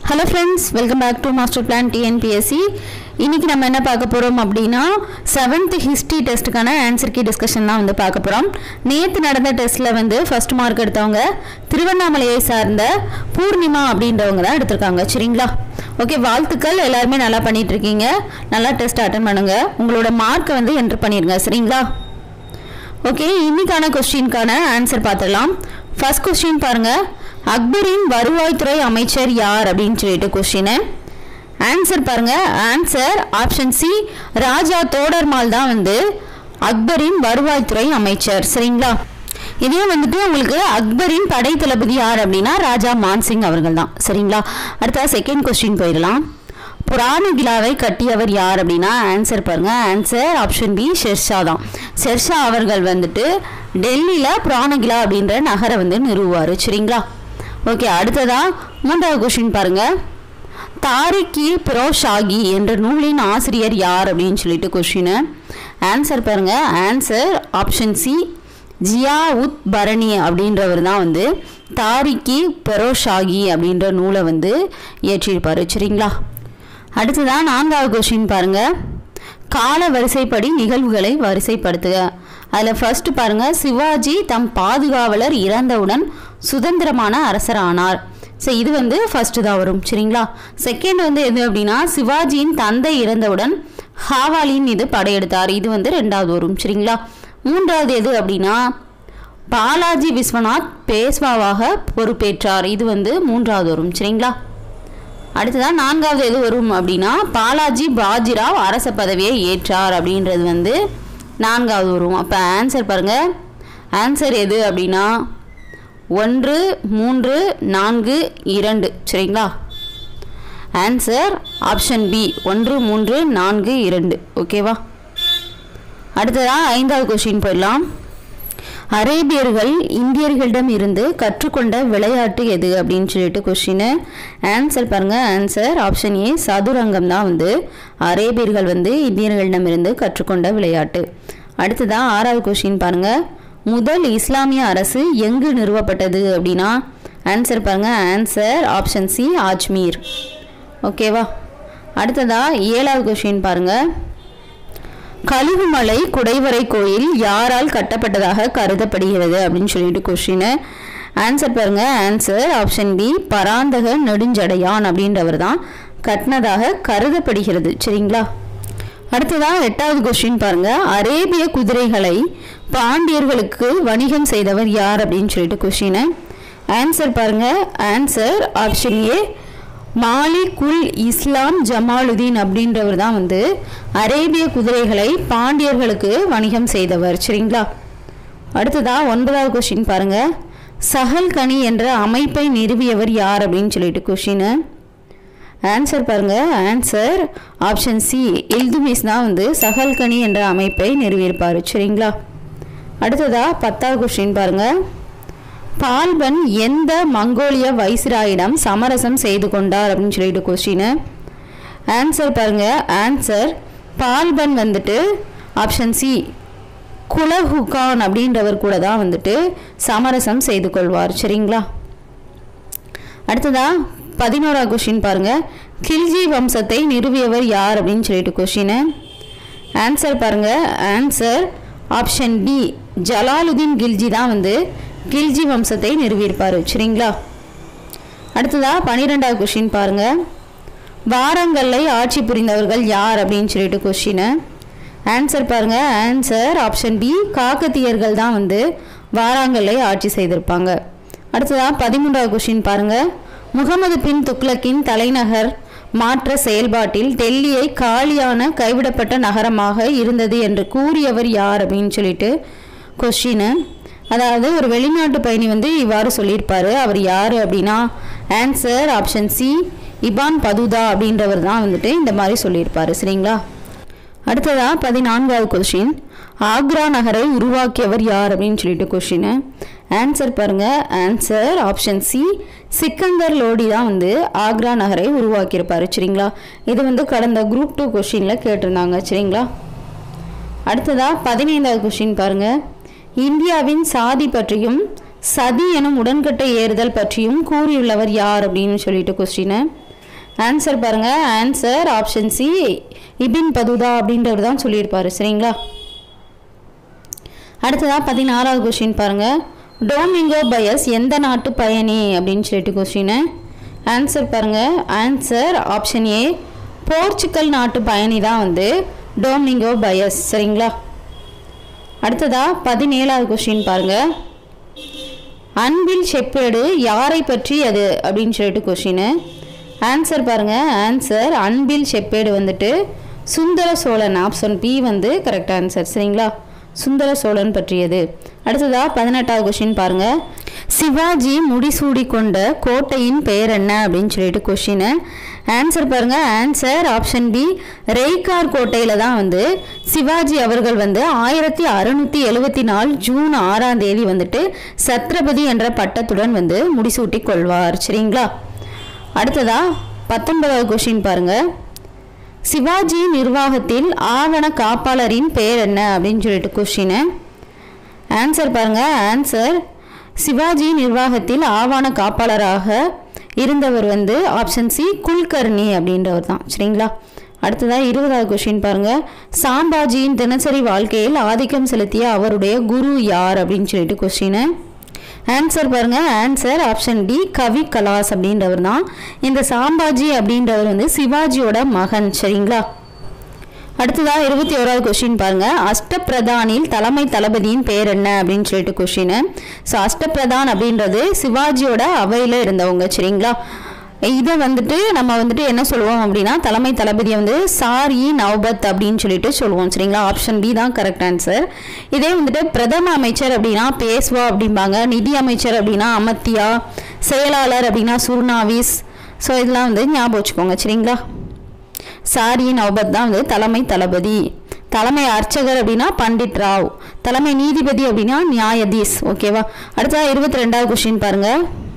hello friends welcome back to master plan TNPSC இன்னைக்கு நம்ம என்ன பார்க்க போகிறோம் அப்படின்னா செவன்த் ஹிஸ்ட்ரி டெஸ்ட்டுக்கான ஆன்சர் கீ டிஸ்கஷன் தான் வந்து பார்க்க போகிறோம் நேற்று நடந்த டெஸ்ட்டில் வந்து ஃபர்ஸ்ட் மார்க் எடுத்தவங்க திருவண்ணாமலையை சார்ந்த பூர்ணிமா அப்படின்றவங்க தான் எடுத்திருக்காங்க சரிங்களா ஓகே வாழ்த்துக்கள் எல்லாருமே நல்லா பண்ணிட்டு இருக்கீங்க நல்லா டெஸ்ட் அட்டன் பண்ணுங்க உங்களோட மார்க்கை வந்து என்டர் பண்ணிடுங்க சரிங்களா ஓகே இன்னைக்கான கொஸ்டினுக்கான ஆன்சர் பார்த்துடலாம் ஃபர்ஸ்ட் கொஸ்டின் பாருங்க அக்பரின் வருவாய்த்துறை அமைச்சர் யார் அப்படின்னு சொல்லிட்டு கொஸ்டின் ஆன்சர் பாருங்க answer option C Raja Todarmal தான் வந்து அக்பரின் வருவாய்த்துறை அமைச்சர் சரிங்களா இதே வந்துட்டு உங்களுக்கு அக்பரின் படை தளபதி யார் அப்படின்னா ராஜா மான்சிங் அவர்கள் தான் சரிங்களா அடுத்த செகண்ட் கொஸ்டின் போயிடலாம் புராண கிலாவை கட்டியவர் யார் அப்படின்னா ஆன்சர் பாருங்க ஆன்சர் ஆப்ஷன் பி ஷெர்ஷா தான் ஷெர்ஷா அவர்கள் வந்துட்டு டெல்லியில் புராணகிலா அப்படின்ற நகரை வந்து நிறுவுவார் சரிங்களா ஓகே அடுத்ததா மூன்றாவது கொஸ்டின் பாருங்க தாரிக்கி பிரோஷாகி என்ற நூலின் ஆசிரியர் யார் அப்படின்னு சொல்லிட்டு கொஸ்டின் ஆன்சர் பாருங்க answer option C Zia ud Barani அப்படின்றவர் தான் வந்து தாரிக்கி பெரோஷாகி அப்படின்ற நூலை வந்து இயற்றியிருப்பார் சரிங்களா அடுத்ததான் நான்காவது கொஸ்டின் பாருங்க கால வரிசைப்படி நிகழ்வுகளை வரிசைப்படுத்துக அதில் ஃபர்ஸ்ட் பாருங்க சிவாஜி தம் பாதுகாவலர் இறந்தவுடன் சுதந்திரமான அரசர் ஆனார் ஸோ இது வந்து ஃபர்ஸ்ட் தான் வரும் சரிங்களா செகண்ட் வந்து எது அப்படின்னா சிவாஜியின் தந்தை இறந்தவுடன் ஹாவாலியின் மீது படையெடுத்தார் இது வந்து ரெண்டாவது வரும் சரிங்களா மூன்றாவது எது அப்படின்னா பாலாஜி விஸ்வநாத் பேஸ்வாவாக பொறுப்பேற்றார் இது வந்து மூன்றாவது வரும் சரிங்களா அடுத்ததான் நான்காவது எது வரும் அப்படின்னா பாலாஜி பாஜிராவ் அரச பதவியை ஏற்றார் அப்படின்றது வந்து நான்காவது வரும் அப்போ ஆன்சர் பாருங்க ஆன்சர் எது அப்படின்னா ஒன்று மூன்று நான்கு இரண்டு சரிங்களா ஆன்சர் ஆப்ஷன் பி ஒன்று மூன்று நான்கு இரண்டு ஓகேவா அடுத்ததான் ஐந்தாவது கொஸ்டின் போயிடலாம் அரேபியர்கள் இந்தியர்களிடம் இருந்து கற்றுக்கொண்ட விளையாட்டு எது அப்படின்னு சொல்லிட்டு கொஸ்டின் ஆன்சர் பாருங்க ஆன்சர் ஆப்ஷன் ஏ சதுரங்கம் தான் வந்து அரேபியர்கள் வந்து இந்தியர்களிடமிருந்து கற்றுக்கொண்ட விளையாட்டு அடுத்ததான் ஆறாவது கொஸ்டின் பாருங்க முதல் இஸ்லாமிய அரசு எங்கு நிறுவப்பட்டது அப்படின்னா ஆன்சர் பாருங்க ஆன்சர் ஆப்ஷன் சி ஆஜ்மீர் ஓகேவா அடுத்ததா ஏழாவது கொஸ்டின் பாருங்கள் கழுகுமலை குடைவரை கோயில் யாரால் கட்டப்பட்டதாக கருதப்படுகிறது அப்படின்னு சொல்லிட்டு கொஸ்டின் ஆன்சர் பாருங்க answer option B Parantaka Nedunjadaiyan அப்படின்றவர் தான் கட்டினதாக கருதப்படுகிறது சரிங்களா அடுத்ததான் எட்டாவது கொஸ்டின் பாருங்க அரேபிய குதிரைகளை பாண்டியர்களுக்கு வணிகம் செய்தவர் யார் அப்படின்னு சொல்லிட்டு கொஸ்டின் ஆன்சர் பாருங்க answer option A Malikul Islam Jamaluddin அப்படின்றவர் தான் வந்து அரேபிய குதிரைகளை பாண்டியர்களுக்கு வணிகம் செய்தவர் சரிங்களா அடுத்ததா ஒன்பதாவது கொஸ்டின் பாருங்க சஹல் கனி என்ற அமைப்பை நிறுவியவர் யார் அப்படின்னு சொல்லிட்டு கொஸ்டின் ஆன்சர் பாருங்க ஆன்சர் ஆப்ஷன் சி இல்துமிஸ் தான் வந்து சஹல் கனி என்ற அமைப்பை நிறுவியிருப்பார் சரிங்களா அடுத்ததா பத்தாவது கொஸ்டின் பாருங்கள் பால்பன் எந்த மங்கோலிய வைசிராயிடம் சமரசம் செய்து கொண்டார் அப்படின்னு சொல்லிட்டு கொஸ்டின் ஆன்சர் பாருங்க ஆன்சர் பால்பன் வந்துட்டு ஆப்ஷன் சி குலஹுகான் அப்படின்றவர் கூட தான் வந்துட்டு சமரசம் செய்து கொள்வார் சரிங்களா அடுத்ததா பதினோராவது கொஸ்டின் பாருங்க கில்ஜி வம்சத்தை நிறுவியவர் யார் அப்படின்னு சொல்லிட்டு கொஸ்டின் ஆன்சர் பாருங்க answer option B Jalaluddin Khilji தான் வந்து கில்ஜி வம்சத்தை நிறுவியிருப்பார் சரிங்களா அடுத்ததா பன்னிரெண்டாவது கொஷின் பாருங்க வாரங்கல்லை ஆட்சி புரிந்தவர்கள் யார் அப்படின்னு சொல்லிட்டு கொஷின் ஆன்சர் பாருங்க ஆன்சர் ஆப்ஷன் பி காக்கத்தியர்கள் தான் வந்து வாராங்கல்லை ஆட்சி செய்திருப்பாங்க அடுத்ததா பதிமூன்றாவது கொஷின் பாருங்க முகமது பின் துக்ளக்கின் தலைநகர் மாற்ற செயல்பாட்டில் டெல்லியை காலியான கைவிடப்பட்ட நகரமாக இருந்தது என்று கூறியவர் யார் அப்படின்னு சொல்லிட்டு கொஸ்டின் அதாவது ஒரு வெளிநாட்டு பயணி வந்து இவ்வாறு சொல்லியிருப்பாரு அவர் யார் அப்படின்னா answer option C Ibn Battuta அப்படின்றவர் தான் வந்துட்டு இந்த மாதிரி சொல்லியிருப்பாரு சரிங்களா அடுத்ததா பதினான்காவது கொஸ்டின் ஆக்ரா நகரை உருவாக்கியவர் யார் அப்படின்னு சொல்லிட்டு கொஸ்டின் ஆன்சர் பாருங்க answer option C Sikandar Lodi தான் வந்து ஆக்ரா நகரை உருவாக்கியிருப்பாரு சரிங்களா இது வந்து கடந்த குரூப் டூ கொஸ்டினில் கேட்டிருந்தாங்க சரிங்களா அடுத்ததா பதினைந்தாவது கொஸ்டின் பாருங்கள் இந்தியாவின் சாதி பற்றியும் சதி எனும் உடன்கட்டை ஏறுதல் பற்றியும் கூறியுள்ளவர் யார் அப்படின்னு சொல்லிட்டு கொஸ்டின் ஆன்சர் பாருங்கள் answer option C Ibn Battuta அப்படின்றவர் தான் சொல்லியிருப்பாரு சரிங்களா அடுத்ததாக பதினாறாவது கொஷின் பாருங்கள் டோமிங்கோ பயஸ் எந்த நாட்டு பயணி அப்படின்னு சொல்லிட்டு கொஷினு ஆன்சர் பாருங்கள் ஆன்சர் ஆப்ஷன் ஏ போர்ச்சுக்கல் நாட்டு பயணி தான் வந்து டோமிங்கோ பயஸ் சரிங்களா அடுத்ததாக பதினேழாவது கொஷின் பாருங்கள் அன்பில் செப்பேடு யாரை பற்றி அது அப்படின்னு சொல்லிட்டு கொஷினு ஆன்சர் பாருங்கள் ஆன்சர் அன்பில் செப்பேடு வந்துட்டு சுந்தர சோழன் ஆப்ஷன் பி வந்து கரெக்ட் ஆன்சர் சரிங்களா சுந்தர சோழன் பற்றியது அடுத்ததாக பதினெட்டாவது கொஷின் பாருங்கள் சிவாஜி முடிசூடி கொண்ட கோட்டையின் பெயர் என்ன அப்படின்னு சொல்லிட்டு கொஷினு ஆன்சர் பாருங்கள் ஆன்சர் ஆப்ஷன் பி ரெய்கார் கோட்டையில் தான் வந்து சிவாஜி அவர்கள் வந்து ஆயிரத்தி அறுநூற்றி எழுபத்தி நாலு ஜூன் ஆறாம் தேதி வந்துட்டு சத்ரபதி என்ற பட்டத்துடன் வந்து முடிசூட்டி கொள்வார் சரிங்களா அடுத்ததா பத்தொன்பதாவது கொஷின் பாருங்கள் சிவாஜி நிர்வாகத்தில் ஆவண காப்பாளரின் பெயர் என்ன அப்படின்னு சொல்லிட்டு கொஷினு ஆன்சர் பாருங்கள் ஆன்சர் சிவாஜி நிர்வாகத்தில் ஆவண காப்பாளராக இருந்தவர் வந்து ஆப்ஷன் சி குல்கர்னி அப்படின்றவர் தான் சரிங்களா அடுத்ததாக இருபதாவது கொஷின் பாருங்கள் சாம்பாஜியின் தினசரி வாழ்க்கையில் ஆதிக்கம் செலுத்திய அவருடைய குரு யார் அப்படின்னு சொல்லிட்டு கொஷினு ஆன்சர் பாருங்கள் answer option D Kavi Kalash அப்படின்றவர் தான் இந்த சாம்பாஜி அப்படின்றவர் வந்து சிவாஜியோட மகன் சரிங்களா அடுத்ததாக இருபத்தி ஓராவது கொஷின் பாருங்க அஷ்டப்பிரதானில் தலைமை தளபதியின் பேர் என்ன அப்படின்னு சொல்லிட்டு கொஷின் ஸோ அஷ்டப்பிரதான் அப்படின்றது சிவாஜியோட அவையில் இருந்தவங்க சரிங்களா இதை வந்துட்டு நம்ம வந்துட்டு என்ன சொல்லுவோம் அப்படின்னா தலைமை தளபதியை வந்து சாரி நவ்பத் அப்படின்னு சொல்லிட்டு சொல்லுவோம் சரிங்களா ஆப்ஷன் பி தான் கரெக்ட் ஆன்சர் இதே வந்துட்டு பிரதம அமைச்சர் அப்படின்னா பேஸ்வா அப்படிம்பாங்க நிதி அமைச்சர் அப்படின்னா அமத்தியா செயலாளர் அப்படின்னா சுர்னாவிஸ் ஸோ இதெல்லாம் வந்து ஞாபகம் வச்சுக்கோங்க சரிங்களா சாரி நவ்பத் தான் வந்து தலைமை தளபதி தலைமை அர்ச்சகர் அப்படின்னா பண்டிட் ராவ் தலைமை நீதிபதி அப்படின்னா நியாயதீஸ் ஓகேவா அடுத்ததாக இருபத்தி ரெண்டாவது கொஸ்டின் பாருங்க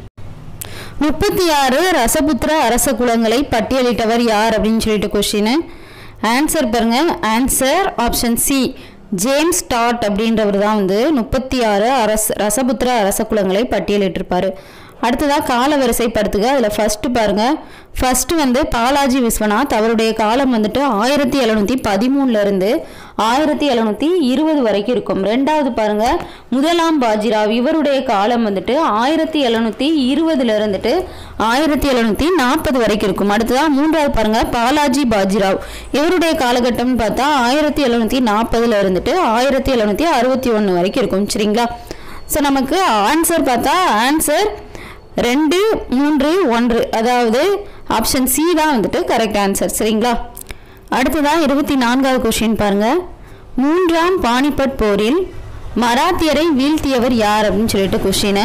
முப்பத்தி ஆறு ரசபுத்திர அரச குலங்களை பட்டியலிட்டவர் யார் அப்படின்னு சொல்லிட்டு கொஸ்டின் ஆன்சர் பாருங்க answer option C James Tod அப்படின்றவர் தான் வந்து முப்பத்தி ஆறு அரச ரசபுத்திர அரச குலங்களை பட்டியலிட்டிருப்பாரு அடுத்ததாக கால வரிசைப்படுத்துக அதில் ஃபஸ்ட்டு பாருங்கள் ஃபஸ்ட்டு வந்து பாலாஜி விஸ்வநாத் அவருடைய காலம் வந்துட்டு ஆயிரத்தி எழுநூற்றி பதிமூணுலேருந்து ஆயிரத்தி எழுநூற்றி இருபது வரைக்கும் இருக்கும் ரெண்டாவது பாருங்கள் முதலாம் பாஜிராவ் இவருடைய காலம் வந்துட்டு ஆயிரத்தி எழுநூற்றி இருபதுல இருந்துட்டு ஆயிரத்தி எழுநூற்றி நாற்பது வரைக்கும் இருக்கும் அடுத்ததாக மூன்றாவது பாருங்கள் பாலாஜி பாஜிராவ் இவருடைய காலகட்டம்னு பார்த்தா ஆயிரத்தி எழுநூற்றி நாற்பதுல இருந்துட்டு ஆயிரத்தி எழுநூற்றி அறுபத்தி ஒன்று வரைக்கும் இருக்கும் சரிங்களா ஸோ நமக்கு ஆன்சர் பார்த்தா ஆன்சர் ரெண்டு மூன்று ஒன்று அதாவது ஆப்ஷன் சி தான் வந்துட்டு கரெக்ட் ஆன்சர் சரிங்களா அடுத்ததாக இருபத்தி நான்காவது கொஷின் பாருங்கள் மூன்றாம் பானிபட் போரில் மராத்தியரை வீழ்த்தியவர் யார் அப்படின்னு சொல்லிட்டு கொஷினு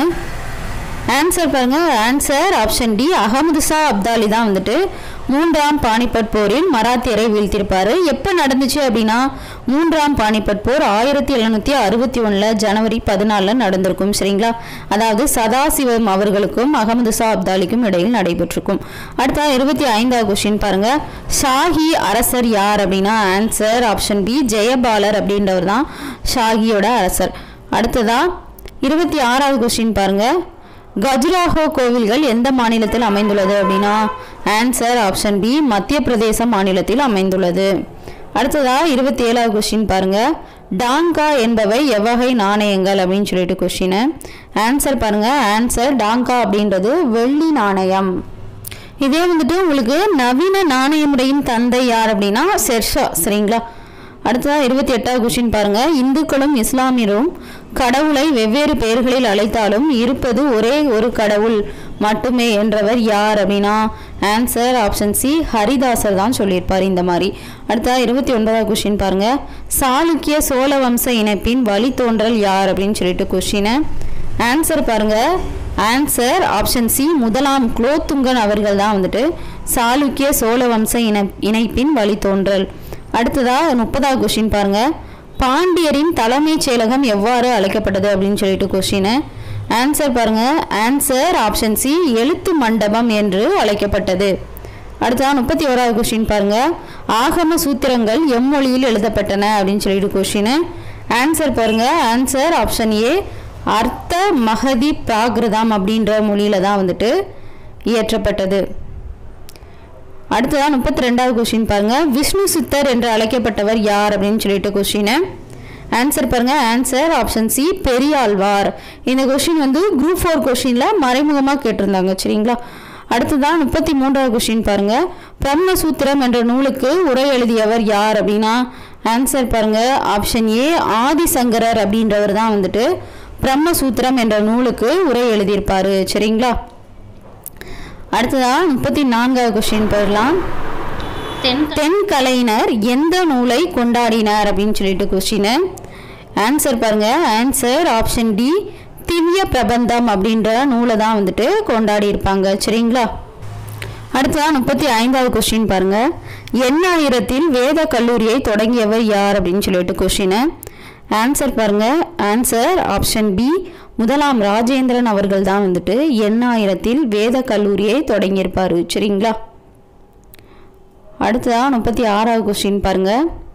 ஆன்சர் பாருங்க answer option D Ahmad Shah Abdali தான் வந்துட்டு மூன்றாம் பானிபட் போரில் மராத்தியரை வீழ்த்தியிருப்பாரு எப்போ நடந்துச்சு அப்படின்னா மூன்றாம் பானிபட் போர் ஆயிரத்தி எழுநூற்றி அறுபத்தி ஒன்றில் ஜனவரி பதினாலில் நடந்திருக்கும் சரிங்களா அதாவது சதாசிவம் அவர்களுக்கும் அகமது ஷா அப்தாலிக்கும் இடையில் நடைபெற்றிருக்கும் அடுத்த இருபத்தி ஐந்தாவது கொஸ்டின் பாருங்க ஷாஹி அரசர் யார் அப்படின்னா ஆன்சர் ஆப்ஷன் பி ஜெயபாலர் அப்படின்றவர் தான் ஷாஹியோட அரசர் அடுத்ததா இருபத்தி ஆறாவது கொஸ்டின் பாருங்க கஜுராஹோ கோவில்கள் எந்த மாநிலத்தில் அமைந்துள்ளது அப்படின்னா ஆன்சர் ஆப்ஷன் பி மத்திய பிரதேச மாநிலத்தில் அமைந்துள்ளது அடுத்ததா இருபத்தி ஏழாவது கொஸ்டின் பாருங்க டாங்கா என்பவை எவ்வகை நாணயங்கள் அப்படின்னு சொல்லிட்டு கொஸ்டின் ஆன்சர் பாருங்க ஆன்சர் டாங்கா அப்படின்றது வெள்ளி நாணயம் இதே வந்துட்டு உங்களுக்கு நவீன நாணய முறையின் தந்தை யார் அப்படின்னா ஷெர்ஷா சரிங்களா அடுத்ததா இருபத்தி எட்டாவது கொஸ்டின் பாருங்க இந்துக்களும் இஸ்லாமியரும் கடவுளை வெவ்வேறு பெயர்களில் அழைத்தாலும் இருப்பது ஒரே ஒரு கடவுள் மட்டுமே என்றவர் யார் அப்படின்னா ஆன்சர் ஆப்ஷன் சி ஹரிதாசர் தான் சொல்லியிருப்பார் இந்த மாதிரி அடுத்ததா இருபத்தி ஒன்பதாவது கொஸ்டின் பாருங்க சாளுக்கிய சோழ வம்ச இணைப்பின் வழித்தோன்றல் யார் அப்படின்னு சொல்லிட்டு கொஸ்டினை ஆன்சர் பாருங்க ஆன்சர் ஆப்ஷன் சி முதலாம் குலோத்துங்கன் அவர்கள் தான் வந்துட்டு சாளுக்கிய சோழ வம்ச இணை இணைப்பின் வழித்தோன்றல் அடுத்ததா முப்பதாவது கொஸ்டின் பாருங்க பாண்டியரின் தலைமைச் செயலகம் எவ்வாறு அழைக்கப்பட்டது அப்படின்னு சொல்லிட்டு கொஸ்டின் ஆன்சர் பாருங்க ஆன்சர் ஆப்ஷன் சி எழுத்து மண்டபம் என்று அழைக்கப்பட்டது அடுத்ததா முப்பத்தி ஓராவது கொஸ்டின் பாருங்க ஆகம சூத்திரங்கள் எம்மொழியில் எழுதப்பட்டன அப்படின்னு சொல்லிட்டு கொஸ்டின் ஆன்சர் பாருங்க answer option A Ardha Magadhi பிராகிருதம் அப்படின்ற மொழியில தான் வந்துட்டு இயற்றப்பட்டது அடுத்ததான் முப்பத்தி ரெண்டாவது கொஸ்டின் பாருங்க விஷ்ணு சித்தர் என்று அழைக்கப்பட்டவர் யார் அப்படின்னு சொல்லிட்டு கொஸ்டின் ஆன்சர் பாருங்க ஆன்சர் ஆப்ஷன் சி பெரியாழ்வார் இந்த கொஸ்டின் வந்து குரூப் ஃபோர் கொஸ்டினில் மறைமுகமாக கேட்டிருந்தாங்க சரிங்களா அடுத்ததான் முப்பத்தி மூன்றாவது கொஸ்டின் பாருங்க பிரம்மசூத்திரம் என்ற நூலுக்கு உரை எழுதியவர் யார் அப்படின்னா ஆன்சர் பாருங்க ஆப்ஷன் ஏ ஆதிசங்கரர் அப்படின்றவர் தான் வந்துட்டு பிரம்மசூத்திரம் என்ற நூலுக்கு உரை எழுதியிருப்பாரு சரிங்களா அடுத்ததாக முப்பத்தி நான்காவது கொஸ்டின் போயிடலாம் தென் தென் கலைஞர் எந்த நூலை கொண்டாடினார் அப்படின்னு சொல்லிட்டு கொஸ்டின் ஆன்சர் பாருங்க answer option D Divya Prabandham அப்படின்ற நூலை தான் வந்துட்டு கொண்டாடி இருப்பாங்க சரிங்களா அடுத்ததாக முப்பத்தி ஐந்தாவது கொஸ்டின் பாருங்க எண்ணாயிரத்தில் வேத கல்லூரியை தொடங்கியவர் யார் அப்படின்னு சொல்லிட்டு கொஸ்டின் ஆன்சர் பாருங்க ஆன்சர் ஆப்ஷன் பி முதலாம் ராஜேந்திரன் அவர்கள் தான் வந்துட்டு எண்ணாயிரத்தில் வேத கல்லூரியை தொடங்கியிருப்பார் சரிங்களா அடுத்ததாக முப்பத்தி ஆறாவது கொஸ்டின் பாருங்க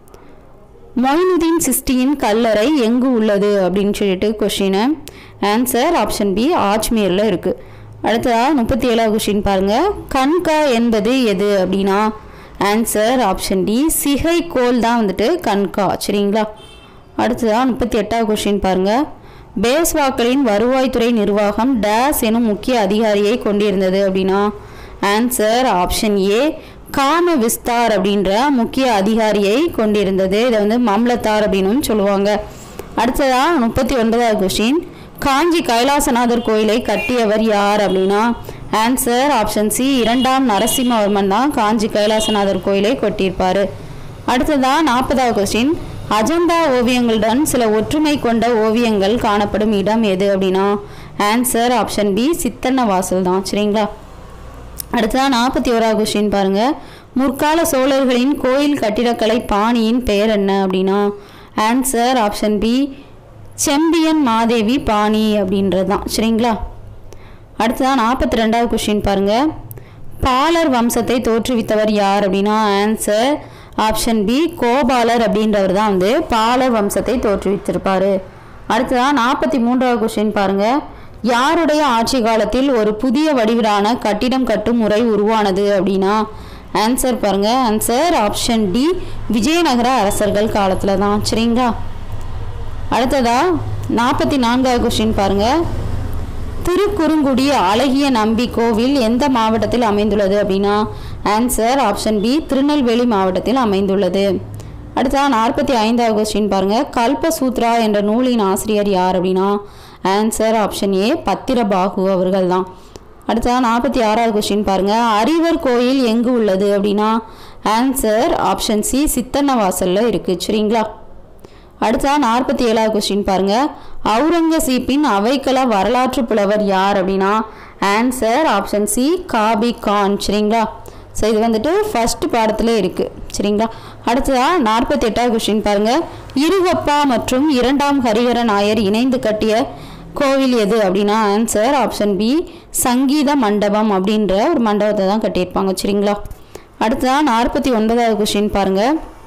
மொயினுதீன் சிஸ்டியின் கல்லறை எங்கு உள்ளது அப்படின்னு சொல்லிட்டு கொஸ்டின் ஆன்சர் ஆப்ஷன் பி ஆஜ்மீரில் இருக்குது அடுத்ததாக முப்பத்தி ஏழாவது கொஸ்டின் பாருங்க கண்கா என்பது எது அப்படின்னா ஆன்சர் ஆப்ஷன் டி சிகை கோல் தான் வந்துட்டு கண்கா சரிங்களா அடுத்ததாக முப்பத்தி எட்டாவது கொஸ்டின் பாருங்க பேஸ்வாக்களின் வருவாய்த்துறை நிர்வாகம் டேஸ் எனும் முக்கிய அதிகாரியை கொண்டிருந்தது அப்படின்னா ஆன்சர் ஆப்ஷன் ஏ காம விஸ்தார் அப்படின்ற முக்கிய அதிகாரியை கொண்டிருந்தது இதை வந்து மம்லத்தார் அப்படின்னு சொல்லுவாங்க அடுத்ததா முப்பத்தி ஒன்பதாவது கொஸ்டின் காஞ்சி கைலாசநாதர் கோயிலை கட்டியவர் யார் அப்படின்னா ஆன்சர் ஆப்ஷன் சி இரண்டாம் நரசிம்மவர்மன் தான் காஞ்சி கைலாசநாதர் கோயிலை கட்டியிருப்பார் அடுத்ததா நாற்பதாவது கொஸ்டின் அஜந்தா ஓவியங்களுடன் சில ஒற்றுமை கொண்ட ஓவியங்கள் காணப்படும் இடம் எது அப்படின்னா ஆன்சர் ஆப்ஷன் பி சித்தன்ன வாசல் தான் சரிங்களா அடுத்ததான் நாற்பத்தி ஓராவது கொஸ்டின் பாருங்க முற்கால சோழர்களின் கோயில் கட்டிடக்கலை பாணியின் பெயர் என்ன அப்படின்னா answer option B Sembiyan Madevi பாணி அப்படின்றது தான் சரிங்களா அடுத்ததான் நாற்பத்தி ரெண்டாவது கொஸ்டின் பாருங்க பாலர் வம்சத்தை தோற்றுவித்தவர் யார் அப்படின்னா ஆன்சர் ஆப்ஷன் பி கோபாலர் அப்படின்றவர் தான் வந்து பாலர் வம்சத்தை தோற்றுவித்திருப்பாரு அடுத்ததான் நாற்பத்தி மூன்றாவது கொஸ்டின் பாருங்க யாருடைய ஆட்சி காலத்தில் ஒரு புதிய வடிவிலான கட்டிடம் கட்டும் முறை உருவானது அப்படின்னா ஆன்சர் பாருங்க ஆன்சர் ஆப்ஷன் டி விஜயநகர அரசர்கள் காலத்தில் தான் சரிங்களா அடுத்ததா நாற்பத்தி நான்காவது கொஸ்டின் பாருங்க திருக்குறுங்குடி அழகிய நம்பி கோவில் எந்த மாவட்டத்தில் அமைந்துள்ளது அப்படின்னா ஆன்சர் ஆப்ஷன் பி திருநெல்வேலி மாவட்டத்தில் அமைந்துள்ளது அடுத்தா நாற்பத்தி ஐந்தாவது கொஸ்டின் பாருங்க கல்பசூத்ரா என்ற நூலின் ஆசிரியர் யார் அப்படின்னா ஆன்சர் ஆப்ஷன் ஏ பத்திரபாகு அவர்கள் தான் அடுத்தா நாற்பத்தி ஆறாவது கொஸ்டின் பாருங்க அறிவர் கோயில் எங்கு உள்ளது அப்படின்னா ஆன்சர் ஆப்ஷன் சி சித்தன்னவாசல்ல இருக்கு சரிங்களா அடுத்தா நாற்பத்தி ஏழாவது கொஸ்டின் பாருங்க அவுரங்கசீப்பின் அவைக்கள வரலாற்று புலவர் யார் அப்படின்னா answer option C Khafi Khan சரிங்களா ஸோ இது வந்துட்டு ஃபர்ஸ்ட் பாடத்தில் இருக்கு சரிங்களா அடுத்ததா நாற்பத்தி எட்டாவது கொஸ்டின் பாருங்க இருகப்பா மற்றும் இரண்டாம் ஹரிஹர நாயர் இணைந்து கட்டிய கோவில் எது அப்படின்னா ஆன்சர் ஆப்ஷன் பி சங்கீத மண்டபம் அப்படின்ற ஒரு மண்டபத்தை தான் கட்டியிருப்பாங்க சரிங்களா அடுத்ததா நாற்பத்தி ஒன்பதாவது கொஸ்டின் பாருங்க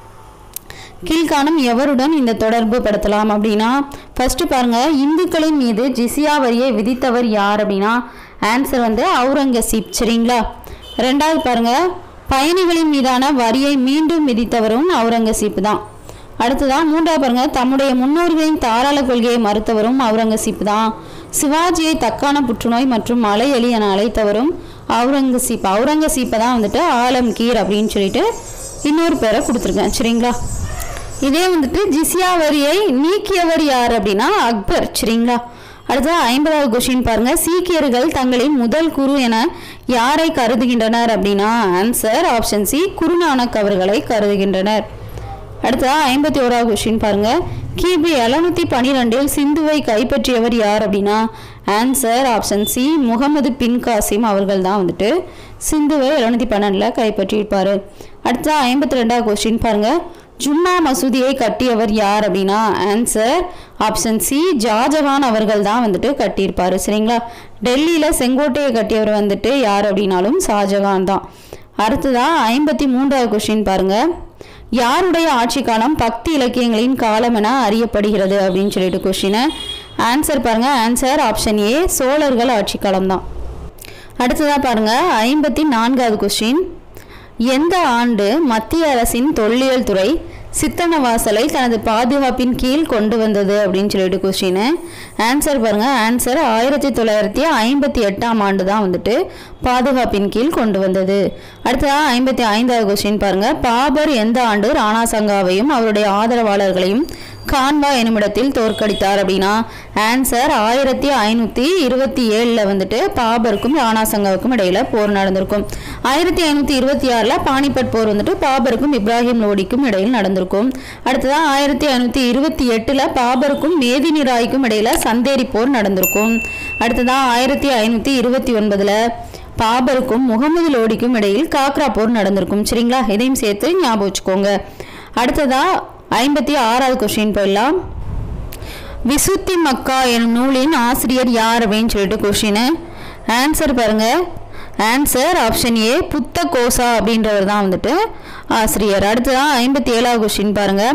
கீழ்காணும் எவருடன் இந்த தொடர்பு படுத்தலாம் அப்படின்னா ஃபர்ஸ்ட் பாருங்க இந்துக்களின் மீது ஜிசியா வரியை விதித்தவர் யார் அப்படின்னா ஆன்சர் வந்து அவுரங்கசீப் சரிங்களா ரெண்டாவது பாருங்க பயணிகளின் மீதான வரியை மீண்டும் விதித்தவரும் அவுரங்கசீப் தான் அடுத்ததான் மூன்றாவது பாருங்க தம்முடைய முன்னோர்களின் தாராள கொள்கையை மறுத்தவரும் அவுரங்கசீப் தான் சிவாஜியை தக்கான புற்றுநோய் மற்றும் மலை எலி என அழைத்தவரும் அவுரங்கசீப் அவுரங்கசீப்பை தான் வந்துட்டு ஆலம்கீர் அப்படின்னு சொல்லிட்டு இன்னொரு பேரை கொடுத்துருக்கேன் சரிங்களா இதே வந்துட்டு ஜிசியா வரியை நீக்கியவர் யார் அப்படின்னா அக்பர் சரிங்களா அடுத்து ஐம்பதாவது கொஸ்டின் பாருங்க சீக்கியர்கள் தங்களின் முதல் குரு என யாரை கருதுகின்றனர் அப்படின்னா ஆன்சர் ஆப்ஷன் சி குருநானக் அவர்களை கருதுகின்றனர் அடுத்ததா ஐம்பத்தி ஓராவது கொஸ்டின் பாருங்க கிபி எழுநூத்தி பன்னிரெண்டில் சிந்துவை கைப்பற்றியவர் யார் அப்படின்னா answer option C Muhammad bin Qasim அவர்கள் தான் வந்துட்டு சிந்துவை எழுநூத்தி பன்னெண்டில் கைப்பற்றியிருப்பாரு அடுத்ததா ஐம்பத்தி ரெண்டாவது கொஸ்டின் பாருங்க ஜும்மா மசூதியை கட்டியவர் யார் அப்படின்னா ஆன்சர் ஆப்ஷன் சி ஷாஜகான் அவர்கள் தான் வந்துட்டு கட்டியிருப்பாரு சரிங்களா டெல்லியில் செங்கோட்டையை கட்டியவர் வந்துட்டு யார் அப்படின்னாலும் ஷாஜகான் தான் அடுத்ததா ஐம்பத்தி மூன்றாவது கொஸ்டின் பாருங்க யாருடைய ஆட்சி காலம் பக்தி இலக்கியங்களின் காலம் என அறியப்படுகிறது அப்படின்னு சொல்லிட்டு கொஸ்டின் ஆன்சர் பாருங்க ஆன்சர் ஆப்ஷன் ஏ சோழர்கள் ஆட்சி காலம் தான் அடுத்ததாக பாருங்க ஐம்பத்தி நான்காவது கொஸ்டின் எந்த ஆண்டு மத்திய அரசின் தொல்லியல் துறை சித்தனவாசலை தனது பாதுகாப்பின் கீழ் கொண்டு வந்தது அப்படின்னு சொல்லிட்டு கொஸ்டின் ஆன்சர் பாருங்க ஆன்சர் ஆயிரத்தி தொள்ளாயிரத்தி ஐம்பத்தி எட்டாம் ஆண்டு தான் வந்துட்டு பாதுகாப்பின் கீழ் கொண்டு வந்தது அடுத்ததா ஐம்பத்தி ஐந்தாவது கொஸ்டின் பாருங்க பாபர் எந்த ஆண்டு ராணா சங்காவையும் அவருடைய ஆதரவாளர்களையும் கான்வா என்னுமிடத்தில் தோற்கடித்தார் அப்படின்னா ஆன்சர் ஆயிரத்தி ஐநூற்றி இருபத்தி ஏழில் வந்துட்டு பாபருக்கும் ராணா சங்காவுக்கும் இடையில போர் நடந்திருக்கும் ஆயிரத்தி ஐநூற்றி இருபத்தி ஆறில் பானிபட் போர் வந்துட்டு பாபருக்கும் இப்ராஹிம் லோடிக்கும் இடையில் நடந்திருக்கும் அடுத்ததான் ஆயிரத்தி ஐநூற்றி இருபத்தி எட்டில் பாபருக்கும் மேதினி ராய்க்கும் இடையில சந்தேரி போர் நடந்திருக்கும் அடுத்ததான் ஆயிரத்தி ஐநூற்றி இருபத்தி ஒன்பதில் பாபருக்கும் முகமது லோடிக்கும் இடையில் காக்ரா போர் நடந்திருக்கும் சரிங்களா இதையும் சேர்த்து ஞாபகம் வச்சுக்கோங்க அடுத்ததா ஐம்பத்தி ஆறாவது கொஸ்டின் போயிடலாம் விசுத்தி மக்கா எனும் நூலின் ஆசிரியர் யார் அப்படின்னு சொல்லிட்டு கொஸ்டின் ஆன்சர் பாருங்க answer option A Buddha Ghosa அப்படின்றவர் தான் வந்துட்டு ஆசிரியர் அடுத்ததான் ஐம்பத்தி ஏழாவது கொஸ்டின் பாருங்க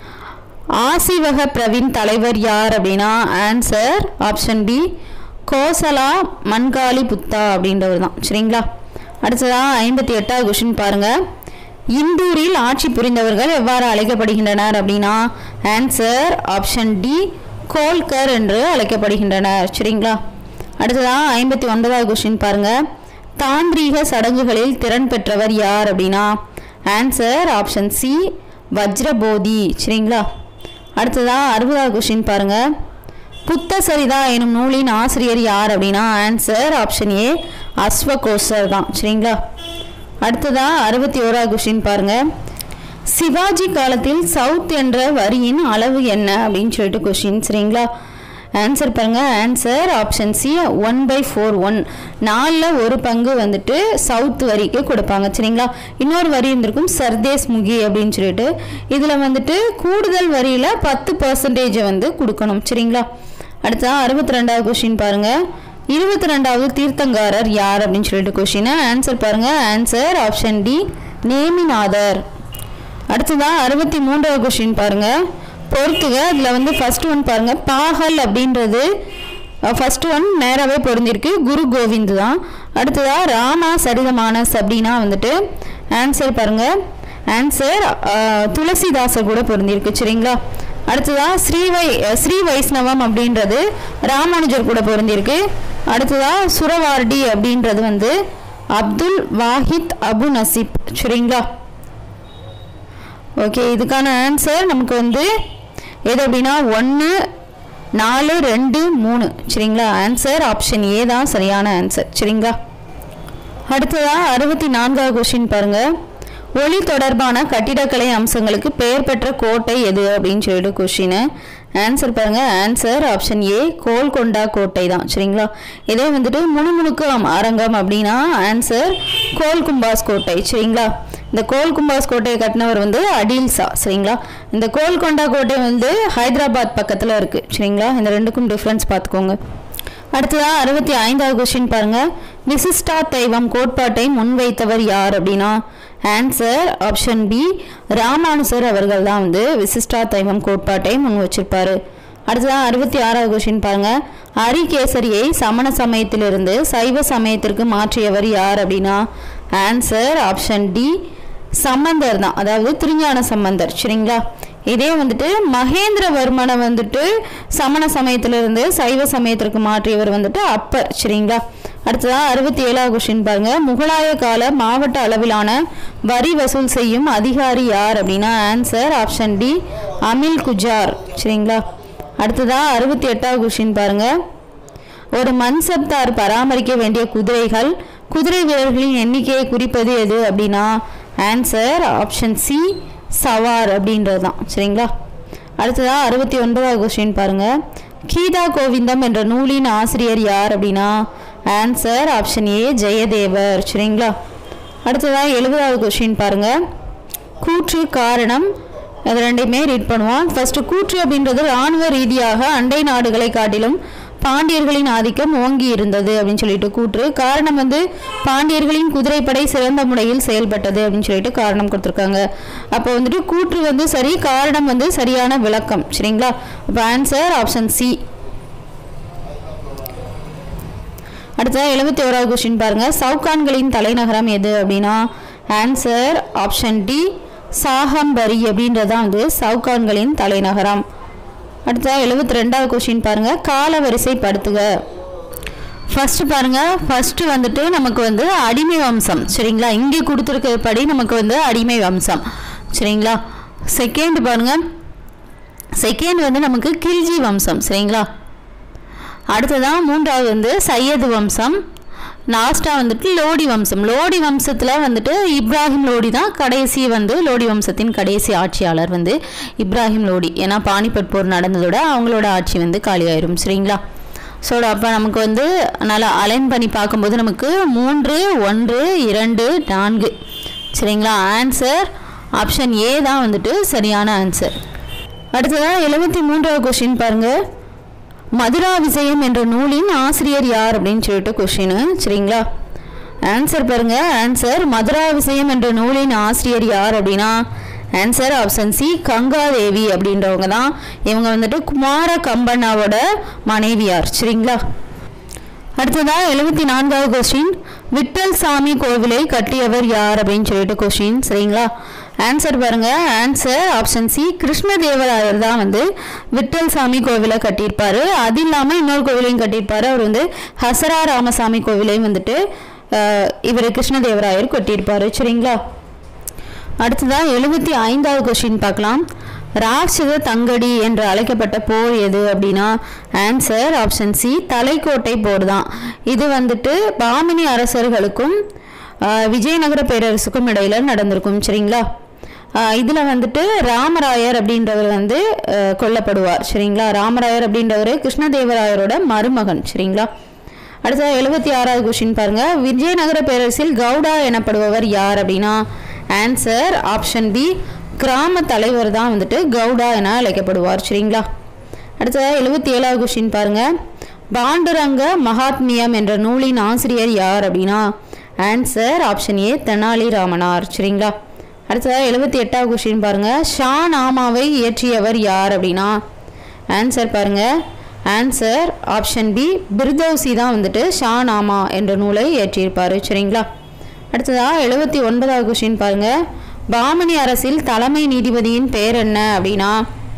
ஆசிவக பிரவீன் தலைவர் யார் அப்படின்னா answer option B Gosala Mankhali Putta அப்படின்றவர் தான் சரிங்களா அடுத்ததாக ஐம்பத்தி எட்டாவது கொஸ்டின் பாருங்க இந்தூரில் ஆட்சி புரிந்தவர்கள் எவ்வாறு அழைக்கப்படுகின்றனர் அப்படின்னா ஆன்சர் ஆப்ஷன் டி கோல்கர் என்று அழைக்கப்படுகின்றனர் சரிங்களா அடுத்ததாக ஐம்பத்தி ஒன்பதாவது கொஸ்டின் பாருங்க தாந்திரீக சடங்குகளில் திறன் பெற்றவர் யார் அப்படின்னா ஆன்சர் ஆப்ஷன் சி வஜ்ரபோதி சரிங்களா அடுத்ததாக அறுபதாவது கொஸ்டின் பாருங்க புத்த சரிதா எனும் நூலின் ஆசிரியர் யார் அப்படின்னா ஆன்சர் ஆப்ஷன் ஏ அஸ்வகோசர் தான் சரிங்களா அடுத்ததா அறுபத்தி ஓராவது கொஸ்டின் பாருங்க சிவாஜி காலத்தில் சவுத் என்ற வரியின் அளவு என்ன அப்படின்னு சொல்லிட்டு கொஸ்டின் சரிங்களா ஆன்சர் பாருங்க answer option C one by four one நாலில் ஒரு பங்கு வந்துட்டு சவுத் வரிக்கு கொடுப்பாங்க சரிங்களா இன்னொரு வரி இருந்திருக்கும் சர்தேஸ் முகி அப்படின்னு சொல்லிட்டு இதில் வந்துட்டு கூடுதல் வரியில் பத்து பர்சன்டேஜை வந்து கொடுக்கணும் சரிங்களா அடுத்ததான் அறுபத்தி ரெண்டாவது கொஸ்டின் பாருங்க இருபத்தி ரெண்டாவது தீர்த்தங்காரர் யார் அப்படின்னு சொல்லிட்டு கொஸ்டின் ஆன்சர் பாருங்க ஆன்சர் ஆப்ஷன் டி நேமிநாதர் அடுத்ததான் அறுபத்தி மூன்றாவது கொஸ்டின் பாருங்க பொறுத்துக அதில் வந்து ஃபர்ஸ்ட் ஒன் பாருங்க பாகல் அப்படின்றது ஃபர்ஸ்ட் ஒன் நேராகவே பொருந்திருக்கு குரு கோவிந்த் தான் அடுத்ததா ராமா சரிதமானஸ் அப்படின்னா வந்துட்டு ஆன்சர் பாருங்க ஆன்சர் துளசிதாசர் கூட பொருந்திருக்கு சரிங்களா அடுத்ததா ஸ்ரீவை ஸ்ரீ வைஷ்ணவம் அப்படின்றது ராமானுஜர் கூட பொருந்திருக்கு அடுத்ததா சுரவார்டி அப்படின்றது வந்து அப்துல் வாஹித் அபு நசீப் சரிங்களா ஓகே இதுக்கான ஆன்சர் நமக்கு வந்து எது அப்படின்னா ஒன்று நாலு ரெண்டு மூணு சரிங்களா ஆன்சர் ஆப்ஷன் ஏ தான் சரியான ஆன்சர் சரிங்களா அடுத்ததாக அறுபத்தி நான்காவது கொஸ்டின் பாருங்க ஒளி தொடர்பான கட்டிடக்கலை அம்சங்களுக்கு பெயர் பெற்ற கோட்டை எது அப்படின்னு சொல்லிட்டு கொஸ்டின் ஆன்சர் பாருங்க ஆன்சர் ஆப்ஷன் ஏ கோல்கொண்டா கோட்டை தான் சரிங்களா இதே வந்துட்டு முணுமுணுக்கு அரங்கம் அப்படின்னா ஆன்சர் கோல்கும்பாஸ் கோட்டை சரிங்களா இந்த கோல்கும்பாஸ் கோட்டையை கட்டினவர் வந்து அடில்சா சரிங்களா இந்த கோல்கொண்டா கோட்டை வந்து ஹைதராபாத் பக்கத்தில் இருக்குது சரிங்களா இந்த ரெண்டுக்கும் டிஃப்ரென்ஸ் பார்த்துக்கோங்க அடுத்ததாக அறுபத்தி ஐந்தாவது கொஸ்டின் பாருங்க விசிஷ்டா தெய்வம் கோட்பாட்டை முன்வைத்தவர் யார் அப்படின்னா ஆன்சர் ஆப்ஷன் பி ராமானுசர் அவர்கள் தான் வந்து விசிஷ்டா தெய்வம் கோட்பாட்டை முன் வச்சிருப்பாரு அடுத்ததாக அறுபத்தி ஆறாவது கொஸ்டின் பாருங்க அரிகேசரியை சமண சமயத்திலிருந்து சைவ சமயத்திற்கு மாற்றியவர் யார் அப்படின்னா ஆன்சர் ஆப்ஷன் டி சம்பந்தர் தான் அதாவது திருஞான சம்பந்தர் சரிங்களா இதே வந்துட்டு மகேந்திரவர்மனை வந்துட்டு சமண சமயத்திலிருந்து சைவ சமயத்திற்கு மாற்றியவர் வந்துட்டு அப்பர் சரிங்களா அடுத்ததாக அறுபத்தி ஏழாவது கொஸ்டின் பாருங்க முகலாய கால மாவட்ட அளவிலான வரி வசூல் செய்யும் அதிகாரி யார் அப்படின்னா answer option D Amil Guzar சரிங்களா அடுத்ததாக அறுபத்தி எட்டாவது கொஸ்டின் பாருங்க ஒரு மன்சப்தார் பராமரிக்க வேண்டிய குதிரைகள் குதிரை வீரர்களின் எண்ணிக்கையை குறிப்பது எது அப்படின்னா ஆன்சர் ஆப்ஷன் சி சவார் அப்படின்றது தான் சரிங்களா அடுத்ததாக அறுபத்தி ஒன்பதாவது கொஸ்டின் பாருங்க கீதா கோவிந்தம் என்ற நூலின் ஆசிரியர் யார் அப்படின்னா ஆன்சர் ஆப்ஷன் ஏ ஜெயதேவர் சரிங்களா அடுத்ததாக எழுபதாவது கொஸ்டின் பாருங்க கூற்று காரணம் அது ரெண்டையுமே ரீட் பண்ணுவோம் ஃபர்ஸ்ட் கூற்று அப்படின்றது இராணுவ ரீதியாக அண்டை நாடுகளை காட்டிலும் பாண்டியர்களின் ஆதிக்கம் ஓங்கி இருந்தது அப்படின்னு சொல்லிட்டு கூற்று காரணம் வந்து பாண்டியர்களின் குதிரைப்படை சிறந்த முறையில் செயல்பட்டது அப்படின்னு சொல்லிட்டு காரணம் கொடுத்துருக்காங்க அப்போ வந்துட்டு கூற்று வந்து சரி காரணம் வந்து சரியான விளக்கம் சரிங்களா அப்போ ஆன்சர் ஆப்ஷன் சி அடுத்ததாக எழுபத்தி ஓராவது கொஸ்டின் பாருங்க சவுகான்களின் தலைநகரம் எது அப்படின்னா ஆன்சர் ஆப்ஷன் டி சாகம்பரி அப்படின்றதான் வந்து சவுகான்களின் தலைநகரம் அடுத்ததாக எழுபத்தி ரெண்டாவது கொஸ்டின் பாருங்கள் காலவரிசைப்படுத்துக ஃபஸ்ட்டு பாருங்கள் ஃபஸ்ட்டு வந்துட்டு நமக்கு வந்து அடிமை வம்சம் சரிங்களா இங்கே கொடுத்துருக்கிறபடி நமக்கு வந்து அடிமை வம்சம் சரிங்களா செகண்ட் பாருங்கள் செகண்ட் வந்து நமக்கு கில்ஜி வம்சம் சரிங்களா அடுத்ததான் மூன்றாவது வந்து சையது வம்சம் லாஸ்ட்டாக வந்துட்டு லோடி வம்சம் லோடி வம்சத்தில் வந்துட்டு இப்ராஹிம் லோடி தான் கடைசி வந்து லோடி வம்சத்தின் கடைசி ஆட்சியாளர் வந்து இப்ராஹிம் லோடி ஏன்னா பானிபட் போர் நடந்ததோட அவங்களோட ஆட்சி வந்து காலியாயிரும் சரிங்களா ஸோ அப்போ நமக்கு வந்து நல்லா அலைன் பண்ணி பார்க்கும்போது நமக்கு மூன்று ஒன்று இரண்டு நான்கு சரிங்களா ஆன்சர் ஆப்ஷன் ஏ தான் வந்துட்டு சரியான ஆன்சர் அடுத்ததாக எழுபத்தி மூன்றாவது கொஷின் பாருங்கள் மதுரா விஜயம் என்ற நூலின் ஆசிரியர் யார் அப்படின்னு சொல்லிட்டு கொஷின் சரிங்களா ஆன்சர் பாருங்க ஆன்சர் மதுரா விஜயம் என்ற நூலின் ஆசிரியர் யார் அப்படின்னா ஆன்சர் ஆப்ஷன் சி கங்காதேவி அப்படின்றவங்க தான் இவங்க வந்துட்டு குமார கம்பண்ணாவோட மனைவியார் சரிங்களா அடுத்ததா எழுபத்தி நான்காவது கொஸ்டின் விட்டல் சாமி கோவிலை கட்டியவர் யார் அப்படின்னு சொல்லிட்டு கொஸ்டின் சரிங்களா ஆன்சர் பாருங்க ஆன்சர் ஆப்ஷன் சி கிருஷ்ணதேவராயர் தான் வந்து விட்டல் சாமி கோவிலை கட்டியிருப்பாரு அது இல்லாமல் இன்னொரு கோவிலையும் கட்டியிருப்பாரு அவர் வந்து ஹசரா ராமசாமி கோவிலையும் வந்துட்டு இவர் கிருஷ்ணதேவராயர் கட்டியிருப்பாரு சரிங்களா அடுத்ததாக எழுபத்தி ஐந்தாவது கொஸ்டின் பார்க்கலாம் ராட்சத தங்கடி என்று அழைக்கப்பட்ட போர் எது அப்படின்னா ஆன்சர் ஆப்ஷன் சி தலைக்கோட்டை போர் தான் இது வந்துட்டு பாமினி அரசர்களுக்கும் விஜயநகர பேரரசுக்கும் இடையில நடந்திருக்கும் சரிங்களா இதில் வந்துட்டு ராமராயர் அப்படின்றவர் வந்து கொல்லப்படுவார் சரிங்களா ராமராயர் அப்படின்றவர் கிருஷ்ணதேவராயரோட மருமகன் சரிங்களா அடுத்த எழுபத்தி ஆறாவது கொஸ்டின் பாருங்க விஜயநகர பேரரசில் கவுடா எனப்படுபவர் யார் அப்படின்னா ஆன்சர் ஆப்ஷன் பி கிராம தலைவர் தான் வந்துட்டு கவுடா என அழைக்கப்படுவார் சரிங்களா அடுத்ததாக எழுபத்தி ஏழாவது கொஸ்டின் பாருங்க பாண்டுரங்க மகாத்மியம் என்ற நூலின் ஆசிரியர் யார் அப்படின்னா answer option A Tenali Ramanar சரிங்களா அடுத்ததாக எழுபத்தி எட்டாவது கொஸ்டின் பாருங்க ஷா நாமாவை இயற்றியவர் யார் அப்படின்னா ஆன்சர் பாருங்க ஆன்சர் ஆப்ஷன் பி பிர்தௌசி தான் வந்துட்டு ஷா நாமா என்ற நூலை இயற்றியிருப்பார் சரிங்களா அடுத்ததாக எழுபத்தி ஒன்பதாவது கொஸ்டின் பாருங்க பாமணி அரசில் தலைமை நீதிபதியின் பெயர் என்ன அப்படின்னா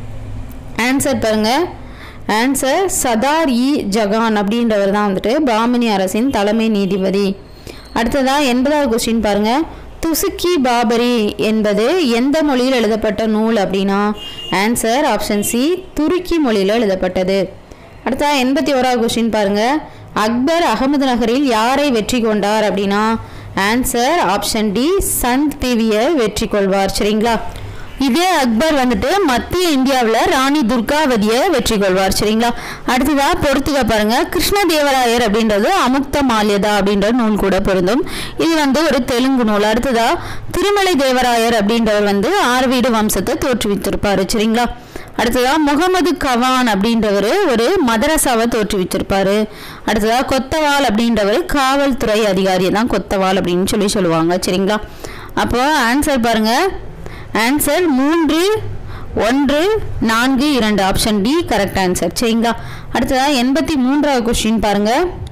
ஆன்சர் பாருங்க ஆன்சர் சதார் இ ஜகான் அப்படின்றவர் தான் வந்துட்டு பாமணி அரசின் தலைமை நீதிபதி அடுத்ததாக எண்பதாவது கொஸ்டின் பாருங்க துசுக்கி பாபரி என்பது எந்த மொழியில் எழுதப்பட்ட நூல் அப்படின்னா ஆன்சர் ஆப்ஷன் சி துருக்கி மொழியில் எழுதப்பட்டது அடுத்த எண்பத்தி ஓராவது கொஸ்டின் பாருங்க அக்பர் அகமது நகரில் யாரை வெற்றி கொண்டார் அப்படின்னா ஆன்சர் ஆப்ஷன் டி சந்த் பிவியை வெற்றி கொள்வார் சரிங்களா இதே அக்பர் வந்துட்டு மத்திய இந்தியாவில் ராணி துர்காவதியை வெற்றி கொள்வார் சரிங்களா அடுத்ததா பொறுத்துக்க பாருங்க கிருஷ்ணதேவராயர் அப்படின்றது அமுக்த மால்யதா அப்படின்ற நூல் கூட பொருந்தும் இது வந்து ஒரு தெலுங்கு நூல் அடுத்ததா திருமலை தேவராயர் அப்படின்றவர் வந்து ஆர்வீடு வம்சத்தை தோற்றுவித்திருப்பாரு சரிங்களா அடுத்ததா முகமது கவான் அப்படின்றவர் ஒரு மதரசாவை தோற்றுவிச்சிருப்பாரு அடுத்ததா கொத்தவால் அப்படின்றவர் காவல்துறை அதிகாரி தான் கொத்தவால் அப்படின்னு சொல்லி சொல்லுவாங்க சரிங்களா அப்போ ஆன்சர் பாருங்க ஆன்சர் மூன்று ஒன்று நான்கு இரண்டு ஆப்ஷன் டி கரெக்ட் ஆன்சர் சரிங்களா அடுத்ததாக எண்பத்தி மூன்றாவது கொஸ்டின் பாருங்க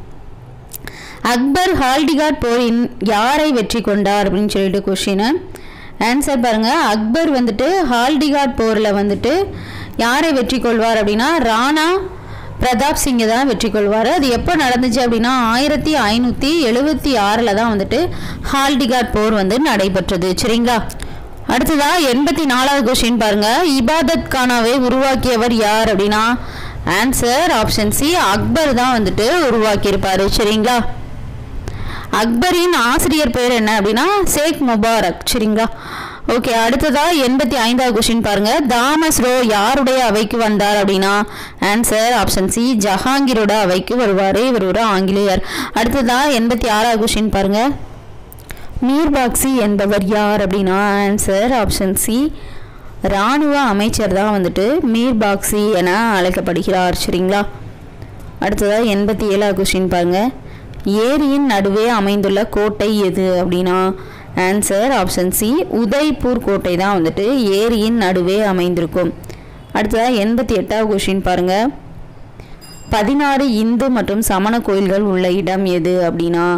அக்பர் ஹால்டிகாட் போரின் யாரை வெற்றி கொண்டார் அப்படின்னு சொல்லிட்டு கொஸ்டின் ஆன்சர் பாருங்க அக்பர் வந்துட்டு ஹால்டிகாட் போரில் வந்துட்டு யாரை வெற்றி கொள்வார் அப்படின்னா ராணா பிரதாப் சிங்கை தான் வெற்றி கொள்வார் அது எப்போ நடந்துச்சு அப்படின்னா ஆயிரத்தி ஐநூற்றி எழுபத்தி ஆறில் தான் வந்துட்டு ஹால்டிகாட் போர் வந்து நடைபெற்றது சரிங்களா அடுத்ததா எண்பத்தி நாலாவது கொஸ்டின் பாருங்க இபாதத் கானாவை உருவாக்கியவர் யார் அப்படின்னா ஆன்சர் ஆப்ஷன் சி அக்பர் தான் வந்துட்டு உருவாக்கியிருப்பாரு சரிங்களா அக்பரின் ஆசிரியர் பேர் என்ன அப்படின்னா ஷேக் முபாரக் சரிங்களா ஓகே அடுத்ததா எண்பத்தி ஐந்தாவது கொஸ்டின் பாருங்க தாமஸ் ரோ யாருடைய அவைக்கு வந்தார் அப்படின்னா ஆன்சர் ஆப்ஷன் சி ஜஹாங்கீரோட அவைக்கு வருவார் இவர் ஒரு ஆங்கிலேயர் அடுத்ததா எண்பத்தி ஆறாவது கொஸ்டின் பாருங்க மீர்பாக்சி என்பவர் யார் அப்படின்னா ஆன்சர் ஆப்ஷன் சி இராணுவ அமைச்சர் தான் வந்துட்டு மீர்பாக்சி என அழைக்கப்படுகிறார் சரிங்களா அடுத்ததாக எண்பத்தி ஏழாவது கொஸ்டின் பாருங்க ஏரியின் நடுவே அமைந்துள்ள கோட்டை எது அப்படின்னா ஆன்சர் ஆப்ஷன் சி உதய்பூர் கோட்டை தான் வந்துட்டு ஏரியின் நடுவே அமைந்திருக்கும் அடுத்ததாக எண்பத்தி எட்டாவது கொஸ்டின் பாருங்க பதினாறு இந்து மற்றும் சமண கோயில்கள் உள்ள இடம் எது அப்படின்னா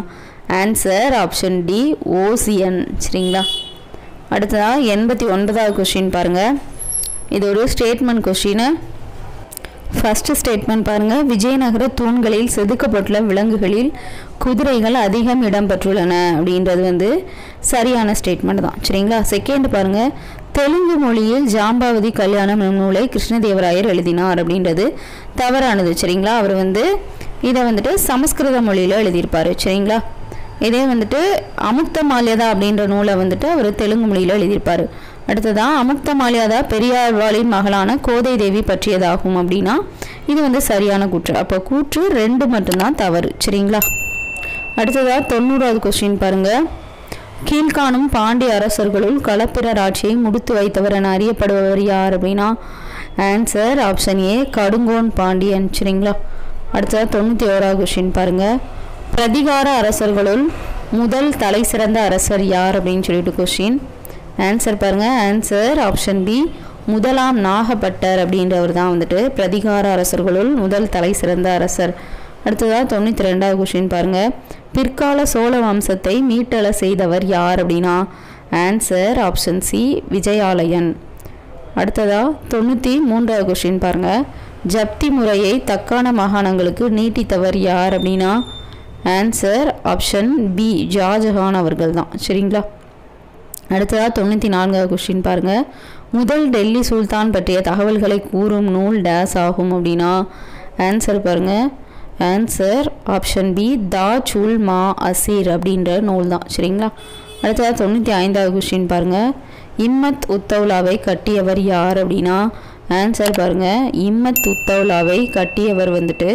ஆன்சர் ஆப்ஷன் டி ஓசியன் சரிங்களா அடுத்ததாக எண்பத்தி ஒன்பதாவது கொஷின் பாருங்கள் இது ஒரு ஸ்டேட்மெண்ட் கொஷினு ஃபஸ்ட்டு ஸ்டேட்மெண்ட் பாருங்கள் விஜயநகர தூண்களில் செதுக்கப்பட்டுள்ள விலங்குகளில் குதிரைகள் அதிகம் இடம்பெற்றுள்ளன அப்படின்றது வந்து சரியான ஸ்டேட்மெண்ட் தான் சரிங்களா செகண்ட் பாருங்கள் தெலுங்கு மொழியில் ஜாம்பாவதி கல்யாணம் என்னும் நூலை கிருஷ்ணதேவராயர் எழுதினார் அப்படின்றது தவறானது சரிங்களா அவர் வந்து இதை வந்துட்டு சமஸ்கிருத மொழியில் எழுதியிருப்பார் சரிங்களா இதே வந்துட்டு அமுக்த மால்யதா அப்படின்ற நூலை வந்துட்டு அவர் தெலுங்கு மொழியில் எழுதியிருப்பார் அடுத்ததான் அமுக்த மால்யதா பெரியாழ்வாளின் மகளான கோதை தேவி பற்றியதாகும் அப்படின்னா இது வந்து சரியான கூற்று அப்போ கூற்று ரெண்டு மட்டும்தான் தவறு சரிங்களா அடுத்ததாக தொண்ணூறாவது கொஸ்டின் பாருங்கள் கீழ்காணும் பாண்டிய அரசர்களுள் களப்பிரர் ஆட்சியை முடித்து வைத்தவர் என அறியப்படுபவர் யார் அப்படின்னா answer option A Kadungon Pandiyan சரிங்களா அடுத்ததாக தொண்ணூற்றி ஓராவது கொஸ்டின் பாருங்கள் பிரதிகார அரசர்களுள் முதல் தலை சிறந்த அரசர் யார் அப்படின்னு சொல்லிட்டு கொஸ்டின் ஆன்சர் பாருங்கள் ஆன்சர் ஆப்ஷன் பி முதலாம் நாகப்பட்டர் அப்படின்றவர் தான் வந்துட்டு பிரதிகார அரசர்களுள் முதல் தலை சிறந்த அரசர் அடுத்ததாக தொண்ணூற்றி ரெண்டாவது கொஷின் பாருங்கள் பிற்கால சோழ வம்சத்தை மீட்டள செய்தவர் யார் அப்படின்னா ஆன்சர் ஆப்ஷன் சி விஜயாலயன் அடுத்ததாக தொண்ணூற்றி மூன்றாவது கொஷின் பாருங்கள் ஜப்தி முறையை தக்கான மாகாணங்களுக்கு நீட்டித்தவர் யார் அப்படின்னா ஆன்சர் ஆப்ஷன் பி ஷாஜஹான் அவர்கள் தான் சரிங்களா அடுத்ததாக தொண்ணூற்றி நான்காவது கொஸ்டின் பாருங்கள் முதல் டெல்லி சுல்தான் பற்றிய தகவல்களை கூறும் நூல் டேஸ் ஆகும் அப்படின்னா ஆன்சர் பாருங்கள் answer option B Taj ul Ma Asir அப்படின்ற நூல் தான் சரிங்களா அடுத்ததாக தொண்ணூற்றி ஐந்தாவது கொஸ்டின் பாருங்கள் இம்மத் உத்தவ்லாவை கட்டியவர் யார் அப்படின்னா ஆன்சர் பாருங்கள் இம்மத் உத்தவ்லாவை கட்டியவர் வந்துட்டு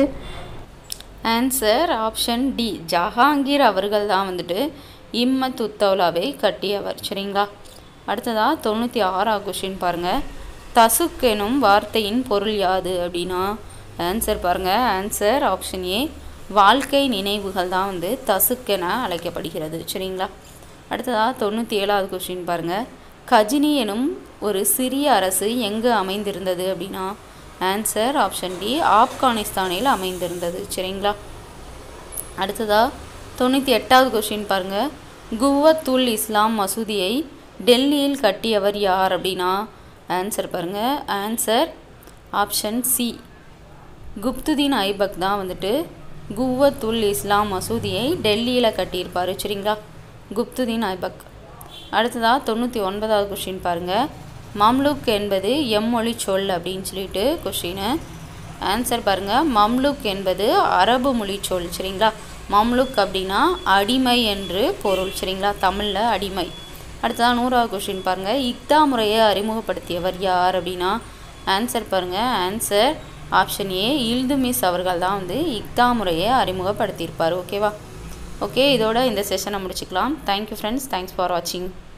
ஆன்சர் ஆப்ஷன் டி ஜஹாங்கீர் அவர்கள் தான் வந்துட்டு இம்மத் உத்தவ்லாவை கட்டியவர் சரிங்களா அடுத்ததாக தொண்ணூற்றி ஆறாவது கொஷின் பாருங்கள் தசுக் எனும் வார்த்தையின் பொருள் யாது அப்படின்னா ஆன்சர் பாருங்கள் ஆன்சர் ஆப்ஷன் ஏ வாழ்க்கை நினைவுகள் தான் வந்து தசுக் என அழைக்கப்படுகிறது சரிங்களா அடுத்ததாக தொண்ணூற்றி ஏழாவது கொஷின் பாருங்கள் கஜினி எனும் ஒரு சிறிய அரசு எங்கு அமைந்திருந்தது அப்படின்னா ஆன்சர் ஆப்ஷன் டி ஆப்கானிஸ்தானில் அமைந்திருந்தது சரிங்களா அடுத்ததாக தொண்ணூற்றி எட்டாவது கொஷின் பாருங்கள் குவத்துல் இஸ்லாம் மசூதியை டெல்லியில் கட்டியவர் யார் அப்படின்னா ஆன்சர் பாருங்கள் answer option C Qutbuddin Aibak தான் வந்துட்டு குவத்துல் இஸ்லாம் மசூதியை டெல்லியில் கட்டியிருப்பார் சரிங்களா குப்துதீன் ஐபக் அடுத்ததாக தொண்ணூற்றி ஒன்பதாவது கொஷின் பாருங்கள் மம்லுக் என்பது எம்மொழி சொல் அப்படின்னு சொல்லிட்டு கொஷினு ஆன்சர் பாருங்கள் மம்லுக் என்பது அரபு மொழி சொல் சரிங்களா மம்லுக் அப்படின்னா அடிமை என்று பொருள் சரிங்களா தமிழில் அடிமை அடுத்ததாக நூறாவது கொஷின் பாருங்கள் இக்தா முறையை அறிமுகப்படுத்தியவர் யார் அப்படின்னா ஆன்சர் பாருங்கள் ஆன்சர் ஆப்ஷன் ஏ இல்துமிஸ் அவர்கள் தான் வந்து இக்தா முறையை அறிமுகப்படுத்தியிருப்பார் ஓகேவா ஓகே இதோட இந்த செஷனை முடிச்சுக்கலாம் தேங்க்யூ ஃப்ரெண்ட்ஸ் தேங்க்ஸ் ஃபார் வாட்சிங்